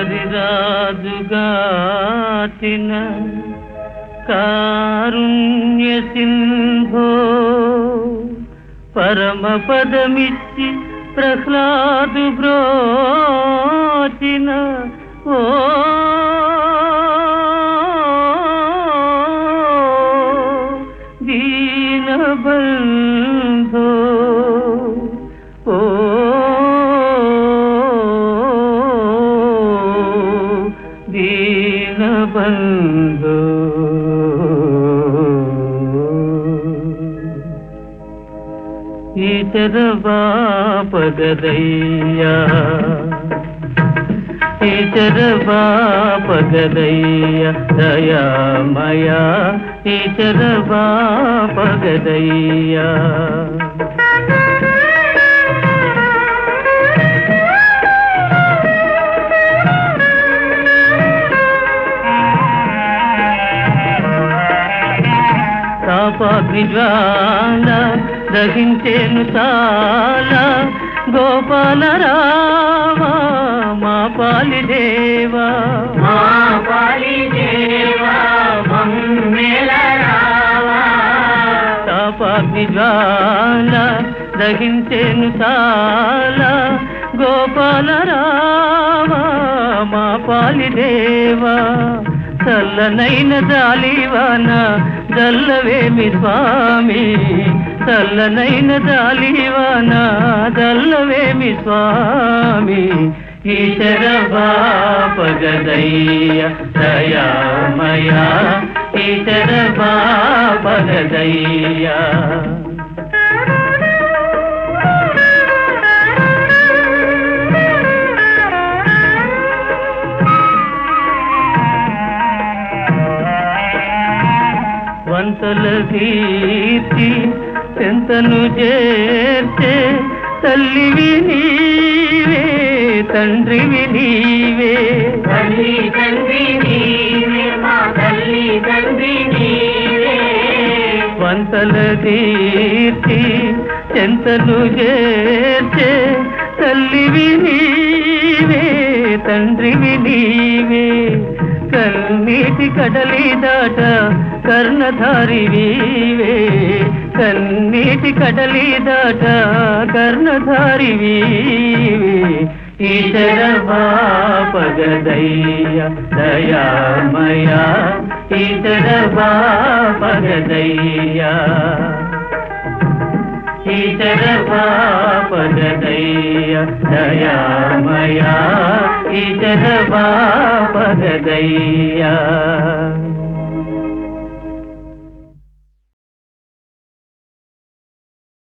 హరిరాజుగాచిన కారుణ్య సింధో పరమ పదమిచ్చి ప్రహ్లాదు బ్రోచిన ఓ దీనబంధో ఓ దీనబంధో ఈతర బాపగదయ్యా ఈతర బాపగదయ్య దయామయా ఈతర బాపగదయ్యా తాపాగ్నిజ్వాల దహించేను చాలా గోపాల రావా మా పాలి దేవా మా పాలి దేవా మమ్మేల రావా తాపాగ్నిజ్వాల దహించేను చాలా గోపాల రావా మా పాలి దేవా చల్లనైన జాలివాన దల్లవేమి స్వామి చల్లనైన జాలివాన దల్లవేమి స్వామి ఈశర బాపగదయ్య దయామయా ఈశర బాపగదయ్యా వంతల కీర్తి చెంతను చేర్చే తల్లివి నీవే తండ్రివి నీవే తల్లి తండ్రి నీవే మా తల్లి తండ్రి నీవే వంతల కీర్తి చెంతను చేర్చే తల్లివి నీవే తండ్రివి నీవే కన్నీటి కడలి దాట కర్ణధారి వీవే కన్నీటి కడలి దాట కర్ణధారి వీవే ఈశర బాపగదయ్య దయామయా ఈశర బాపగదయ్యా ఈశర బాపగదయ్య దయామయా ఈశర బాపగదయ్యా